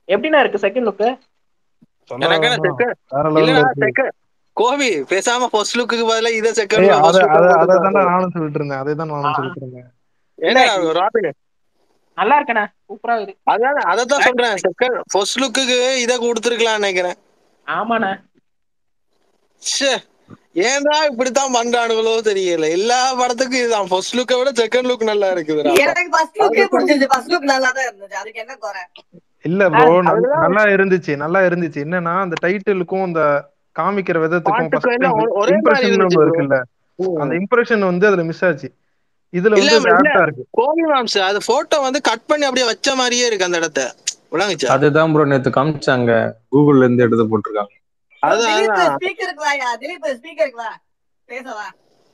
எப்படிண்ணா இருக்கு செகண்ட் லுக்கு சொல்ல எனக்கு என்ன வேணாம். செகண்ட் வேற லெவல்ல இல்லடா இருக்கு செகண்ட் கோபி பேசாம ஃபர்ஸ்ட் லுக்கு பதிலா இத செகண்ட் ஏய், அத ஃபர்ஸ்ட் அத அதை லுக் தான்டா நானும் சொல்லிட்டு இருந்தேன் அதை தான் நானும் ஆ. சொல்லிட்டு இருந்தேன் என்ன ராபின் நல்லா இருக்கண்ணா சூப்பரா இருக்கு அதான் அதத்தான் சொல்றேன் செகண்ட் ஃபர்ஸ்ட் லுக்குக்கு இத கொடுத்துருக்கலாம் நினைக்கிறேன் ஆமாண்ணா ச்சே ஏன்டா இப்படித்தான் பண்றானுங்களோ தெரியல எல்லா படத்துக்கும் இதுதான் ஃபர்ஸ்ட் லுக்கை விட செகண்ட் லுக் நல்லா இருக்குதுடா எனக்கு ஃபர்ஸ்ட் லுக்கே பிடிச்சிருச்சு ஃபர்ஸ்ட் லுக் நல்லா தான் இருந்துச்சு அதுக்கு என்ன குறை இல்ல ப்ரோ அதுதான் நல்லா இருந்துச்சு நல்லா இருந்துச்சு என்னன்னா அந்த டைட்டிலுக்கும் அந்த காமிக்கிற விதத்துக்கும் பாட்டுக்கும் எல்லாம் ஒ- ஒரே மாதிரி இம்ப்ரெஷன் இருந்துச்சு bro. இருக்குல்ல அந்த இம்ப்ரெஷன் வந்து அதுல மிஸ் ஆச்சு இதுல இல்ல, வந்து இல்ல. ஆப்டா இருக்கு கோபி மாம்ஸ் அது போட்டோ வந்து கட் பண்ணி அப்படியே வச்ச மாதிரியே இருக்கு அந்த இடத்த விளங்குச்சா அதுதான் ப்ரோ நேத்து காமிச்சாங்க கூகுள்ல இருந்து எடுத்து போட்டிருக்காங்க அதான், திலீப் அதான். ஸ்பீக்கருக்கு வாயா திலீப் ஸ்பீக்கருக்கு வா பேசவா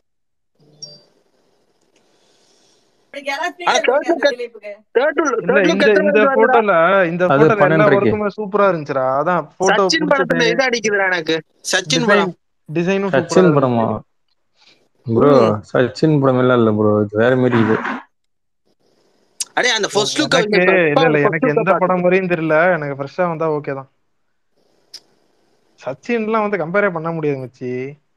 இப்படி யாராவது ஆனா ஸ்பீக்கர் third look- திலீப்புக்கு Third look- இல்ல third look இந்த எத்தனை இந்த பேர் வருதுடா? போட்டோல இந்த அது போட்டோல எல்லா பன்னெண்டரைக்கு. ஒர்க்குமே சூப்பரா இருந்துச்சுடா அதான் போட்டோ சச்சின் படத்துல இது அடிக்குதுடா எனக்கு சச்சின் படம் டிசைனும் சச்சின் படமா ப்ரோ சச்சின் படம் எல்லாம் இல்ல ப்ரோ இது வேற மாதிரி இது அடே அந்த ஃபர்ஸ்ட் லுக் எனக்கு இல்ல இல்ல எனக்கு எந்த படம் வரையும் தெரியல எனக்கு ஃப்ரெஷ்ஷா வந்தா ஓகே தான் சச்சின்லாம் வந்து கம்பேரே பண்ண முடியாது மச்சி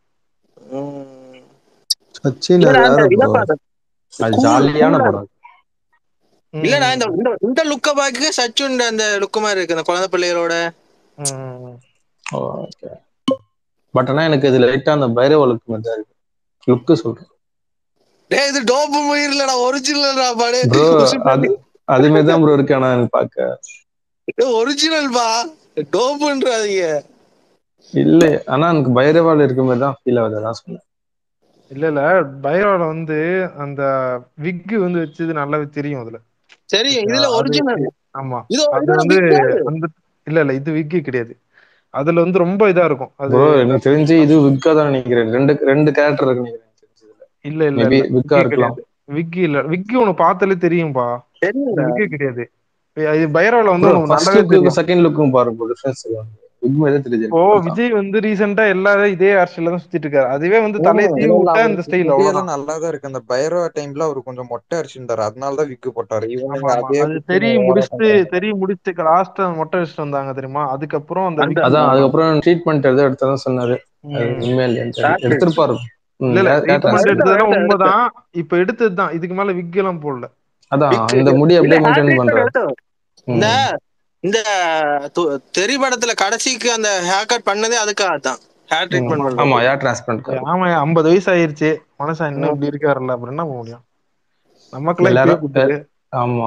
சச்சின் அது வேற ப்ரோ அது ஜாலியான படம் ம், இல்லடா இந்த இந்த- இந்த லுக்க பாக்க சச்சின் அந்த லுக் மாதிரி இருக்கு அந்த குழந்தை பிள்ளைகளோட ம், ம். ஓகே பட் ஆனா எனக்கு இது லைட்டா அந்த பைரவ லுக் மாதிரி தான் இருக்கு லுக்கு சொல்றேன் டேய் இது டோப்பு மயிர் இல்லடா ஒரிஜினல்டா பாடு ப்ரோ அது அதுமே தான் ப்ரோ இருக்கு ஆனா எனக்கு பார்க்க ஒரிஜினல் பா டோப்புன்றாதீங்க இல்ல ஆனா எனக்கு பைரவால இருக்க மாதிரி தான் ஃபீல் ஆகுது அதான் சொன்னேன் இல்ல இல்ல பைரோல வந்து அந்த விக் வந்து வச்சது நல்லாவே தெரியும் அதுல சரி இதுல அது- ஒரிஜினல் ஆமா இது அது இதுல வந்து wig ஆ? அந்த இல்ல இல்ல இது விக்கு கிடையாது அதுல வந்து ரொம்ப இதா இருக்கும் அது ப்ரோ எனக்கு தெரிஞ்சு இது விக்கா தான் நினைக்கிறேன் ரெண்டு ரெண்டு கேரக்டர் இருக்கு நினைக்கிறேன் இல்ல இல்ல மேபி இல்ல விக்கா இருக்கலாம் விக்கி இல்ல விக்கி உனக்கு பார்த்தாலே தெரியும்பா தெரியல விக்கே கிடையாது இது பைரோல வந்து ப்ரோ உனக்கு ஃபர்ஸ்ட் நல்லாவே லுக்கும் தெரியும் செகண்ட் லுக்கும் பாருங்க ப்ரோ டிஃபரன்ஸ் விக் மாதிரி தெரியுது இப்போ விஜய் வந்து ரீசெண்டா எல்லாரும் இதே ஹேர் தான் சுத்திட்டு இருக்காரு அதுவே வந்து தலையை இல்ல, சீவி இல்ல, விட்டா அவருக்கு இந்த ஸ்டைல் முடியெல்லாம் அவ்வளவுதான் நல்லா தான் இருக்கு அந்த பைரவ டைம்ல அவர் கொஞ்சம் மொட்டை அடிச்சிருந்தாரு அதனால தான் விக்கு போட்டாரு ஆமா இவனுங்க ஆமா அதே அது விக்கு தெரிய ஓவரா முடிச்சுட்டு பண்றாங்க. தெரிய முடிச்சுட்டு லாஸ்ட் மொட்டை வச்சுட்டு வந்தாங்க தெரியுமா அதுக்கப்புறம் அந்த அந்த- wig அதான் போட்டாங்க. அதுக்கப்புறம் ட்ரீட்மெண்ட் எதோ எடுத்ததான் சொன்னாரு அது ம். உண்மையா இல்லையான்னு தெரியல. Doctor. எடுத்திருப்பாரு ம், இல்ல இல்ல hair- hair ட்ரீட்மெண்ட் transplant. எடுத்ததெல்லாம் எடுத்தேன், உண்மைதான் இப்ப எடுத்ததுதான் இதுக்கு மேல விக் எல்லாம் போடல அதான் Wig- அந்த முடி இல்ல, அப்படியே hair மெயின்டைன் treatment பண்றாரு எடுத்தோம். ம். இந்த இந்த து- தெரி படத்துல கடைசிக்கு அந்த ஹேர் கட் பண்ணதே அதுக்காக தான் ஹேர் ட்ரீட்மெண்ட் ம். ஆமா ஹேர் டிரான்ஸ்பிளான்ட் ஆமா ஐம்பது வயசு ஆயிருச்சு மனுஷன் இன்னும் இப்படி இருக்காருல்ல அப்புறம் என்ன பண்ண முடியும் நமக்கெல்லாம் இப்பயே எல்லாரும் குத்துது ஆமா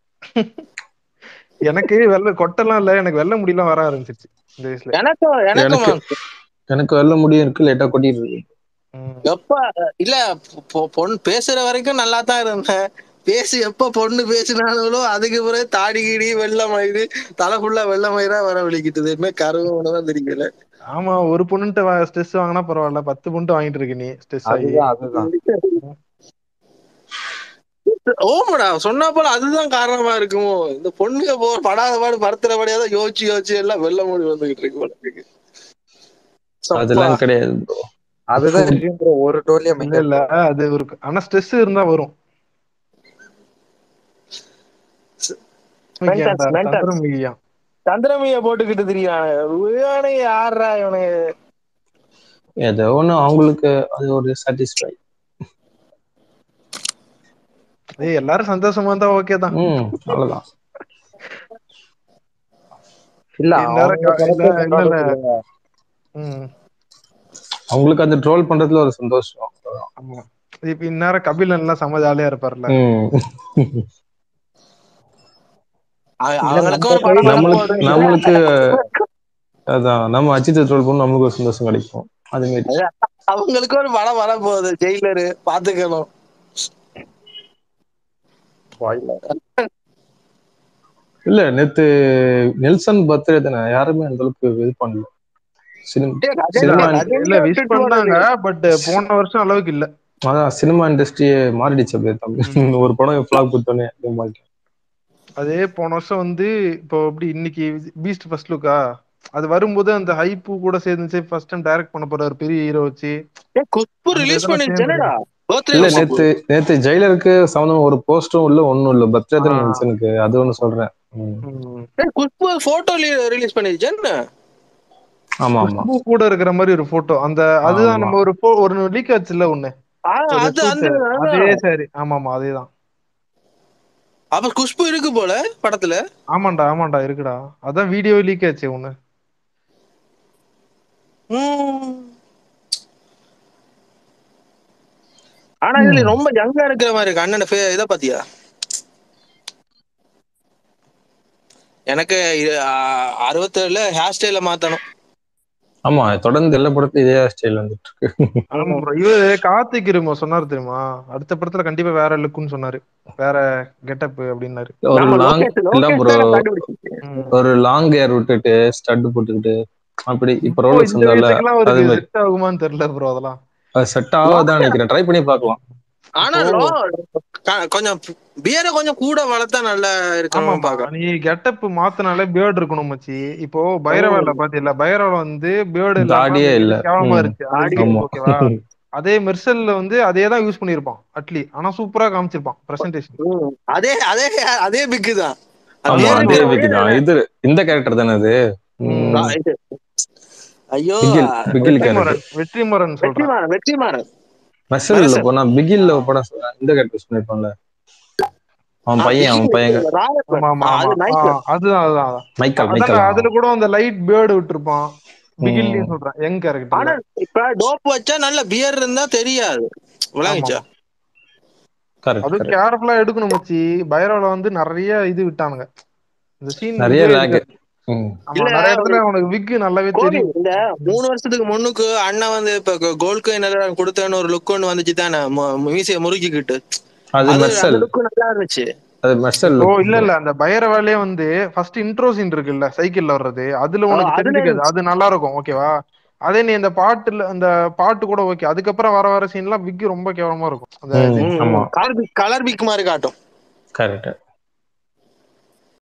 எனக்கு வெள்ளை கொட்டெல்லாம் இல்ல எனக்கு வெள்ளை முடியெல்லாம் வர ஆரம்பிச்சிருச்சு இந்த வயசுல எனக்கும் எனக்கும் எனக்கு எனக்கு வெள்ள முடியும் இருக்கு லைட்டா கொட்டிட்டு இருக்கு ம். எப்ப இல்ல பொ- பொண்ணு பேசுற வரைக்கும் நல்லா தான் இருந்தேன் பேசி எப்ப பொண்ணு பேசினாலும் அதுக்கு பிறகு தாடி கீடி வெள்ளம் மயிறு தலை ஃபுல்லா வெள்ள மயிரா வர வலிக்கிட்டுது என்ன கருவம் தான் தெரியல ஆமா ஒரு பொண்ணுகிட்ட ஸ்ட்ரெஸ் வாங்கினா பரவாயில்ல பத்து பொண்ணு வாங்கிட்டு இருக்கு நீ ஸ்ட்ரெஸ் ஆகி அதுதான் அதுதான் ஓமடா சொன்னா போல அதுதான் காரணமா இருக்குமோ இந்த பொண்ணுங்க போ படாத பாடு படுத்துற படியாதான் யோசிச்சு யோசிச்சு எல்லாம் வெள்ள மூடி வந்துகிட்டு இருக்கு போல இருக்கு சப்பா. அதெல்லாம் கிடையாது ப்ரோ அதுதான் விஷயம் bro. ஒரு டோலியா இல்ல இல்ல அது ஒரு ஆனா ஸ்ட்ரெஸ் இருந்தா வரும் Mentals, mentals. தந்திரமிகியா சந்திரமைய போட்டுக்கிட்டு தெரியான் இவனே யாரா இவனு ஏதோ ஒண்ணு அவங்களுக்கு அது ஒரு சாட்டிஸ்ஃபை ஏய் எல்லாரும் சந்தோஷமா இருந்தா ஓகே தான் ம் அவ்வளவுதான் இல்ல இந்நேரம் அவங்க இல்ல, படத்தை இல்ல, இல்ல. கொண்டாட சொல்லுங்க. ம் அவங்களுக்கு அந்த ட்ரோல் பண்றதுல ஒரு சந்தோஷம் ஆமா இப்ப இந்நேரம் கபிலன் எல்லாம் செம ஜாலியா இருப்பார்ல ம். அவ- அவங்களுக்கும் ஒரு படம் நம்மளுக்கு வரப்போகுது. நம்மளுக்கு அதான் நம்ம அஜித் ட்ரோல் பண்ண நம்மளுக்கு ஒரு சந்தோஷம் கிடைக்கும் அது மாதிரி அவங்களுக்கு ஒரு படம் வரப்போகுது ஜெயிலரு பாத்துக்கணும் வாயில. இல்ல நேத்து நெல்சன் பர்த்டே தானே யாருமே அந்த அளவுக்கு இது பண்ணல சினிமா டேய், ரஜினி- சினிமா ரஜினியை இல்ல விஷ் விட்டுட்டு பண்ணாங்க வருது. பட் போன வருஷம் அளவுக்கு இல்ல அதான் சினிமா இண்டஸ்ட்ரியே மாறிடுச்சு அப்படியே தம்பி ஒரு படம் ஃபிளாக் கொடுத்தோன்னே அதே மாதிரி அதே போன வருஷம் வந்து இப்போ எப்படி இன்னைக்கு பீஸ்ட் ஃபர்ஸ்ட் லுக்கா அது வரும்போது அந்த ஹைப்பு கூட சேர்ந்துச்சு ஃபர்ஸ்ட் டைம் டைரக்ட் பண்ண போறாரு பெரிய ஹீரோ வச்சு டேய், குஷ்பு அந்த ரிலீஸ் இதெல்லாம் பண்ணிருச்சு என்னடா இல்ல birthday நேத்து நேத்து ஜெயிலருக்கு சம்மந்தம் ஒரு போஸ்டும் இல்ல ஒண்ணும் இல்ல பர்த்டே ஆ. நெல்சனுக்கு அது ஒண்ணு சொல்றேன் ம். ம். ஏய், குஷ்பு போட்டோ ரிலீஸ் பண்ணிருச்சு என்ன ஆமா ஆமா குஷ்பு கூட இருக்கிற மாதிரி ஒரு போட்டோ அந்த அதுதான் ஆமா. நம்ம ஒரு pho- ஒரு லீக் ஆச்சுல்ல ஒண்ணு ஆ, ஒரு அது அந்த shoot. அதே சரி ஆமா ஆமா அதேதான் அப்ப குஷ்பு இருக்கு போல படத்துல ஆமாண்டா ஆமாண்டா இருக்குடா அதான் வீடியோ லீக் ஆச்சு ஒண்ணு ம். ஆனா இதுல ரொம்ப யங்கா இருக்கிற மாதிரி இருக்கு அண்ணன் ஃபே- இத பாத்தியா எனக்கு அறுபத்தேழுல ஹேர் ஸ்டைல மாத்தணும் ஆமா தொடர்ந்து எல்லா படத்துலயும் இதே ஸ்டைல் வந்துட்டு இருக்கு ஆமா bro. இவரு கார்த்திக் இருமோ சொன்னாரு தெரியுமா அடுத்த படத்துல கண்டிப்பா வேற லுக்குன்னு சொன்னாரு வேற கெட்டப் அப்படின்னாரு ஒரு நம்ம லாங் லோகேஷ் இல்ல லோகேஷ் ப்ரோ தானே கண்டுபிடிச்சிச்சு. ம். ஒரு லாங் ஹேர் விட்டுட்டு ஸ்டட் போட்டுக்கிட்டு அப்படி இப்ப இப்போ ரோலக்ஸ் இந்த வந்தால வயசுக்குலாம் அது அவருக்கு மாதிரி செட் ஆகுமான்னு தெரியல ப்ரோ அதெல்லாம் செட் ஆகாதான் நினைக்கிறேன் ட்ரை பண்ணி பார்க்கலாம் ஆனா இப்போ- லோ க- கொஞ்சம் பியரை கொஞ்சம் கூட வளர்த்தா நல்லா ஆமா இருக்கணும் பாக்க நீ கெட்டப் மாத்தினாலே பேர்டு இருக்கணும் மச்சி இப்போ பைரவால பாத்தியில பைரவ வந்து பேர்டு தாடியே இல்ல. கேவலமா ம். இருந்துச்சு தாடி அது ஆமா ஓகேவா அதே மெர்சல்ல வந்து அதே தான் யூஸ் பண்ணிருப்பான் அட்லி ஆனா சூப்பரா காமிச்சிருப்பான் பிரசன்டேஷன் ம். அதே அதே அதே பிக்கு தான் ஆமா அதே அதே பிக்கு விக்கி தான் இது இந்த கேரக்டர் தானே அது ம். தான். இது. ஐயோ பிகில் பிகில் கேரக்டர் வெற்றிமாறன் வெற்றிமாறன் சொல்றேன் வெற்றிமாறன் வெற்றிமாறன் மெர்சல்ல மெர்சல். போனா பிகில்ல ஒரு படம் சொல்றேன் இந்த கேரக்டர் பண்ணிருப்பான்ல அவன் பையன் அவன் பையன் ராயப்பன். ஆமா ஆமா ஆ, அது ஆமா nice. ஆ, அதுதான் அதுதான் அதான். மைக்கேல் அதான்டா, மைக்கேல் அதுல கூட அந்த லைட் பேர்டு விட்டுருப்பான் ம். பிகில்லையும் சொல்றேன் யங் ஆனா கேரக்டர் இப்ப டோப் வச்சா நல்ல பியர் இருந்தா தெரியாது விளங்கிச்சா கரெக்ட் அது கரெக்ட் கேர்ஃபுல்லா எடுக்கணும் மச்சி பைரவல வந்து நிறைய இது விட்டானுங்க இந்த சீன் நிறைய லேக் ம் ஆமா இல்ல, நிறைய இடத்துல அவனுக்கு விக்கு நல்லாவே கோபி தெரியும் இந்த மூணு வருஷத்துக்கு முன்னுக்கு அண்ணன் வந்து இப்ப கோல்டு எல்லாம் கொடுத்தேன்னு ஒரு லுக் ஒண்ணு வந்துச்சு தானே மீசைய முறுக்கிக்கிட்டு அது அது மெர்சல் அந்த லுக் நல்லா இருந்துச்சு அது மெர்சல் ஓ இல்ல இல்ல அந்த பைரவாலே வந்து ஃபர்ஸ்ட் இன்ட்ரோ சீன் இருக்குல்ல சைக்கிள்ல வர்றது அதுல உனக்கு ஆ, அதுல தெரிஞ்சுக்காது அது நல்லா இருக்கும் ஓகேவா அதே நீ இந்த பாட்டுல அந்த பாட்டு கூட ஓகே அதுக்கப்புறம் வர வர சீன்லாம் விக்கு ரொம்ப கேவலமா இருக்கும் அந்த ம். ஆமா. கலர் பிக் கலர் பிக் மாதிரி காட்டும் கரெக்ட்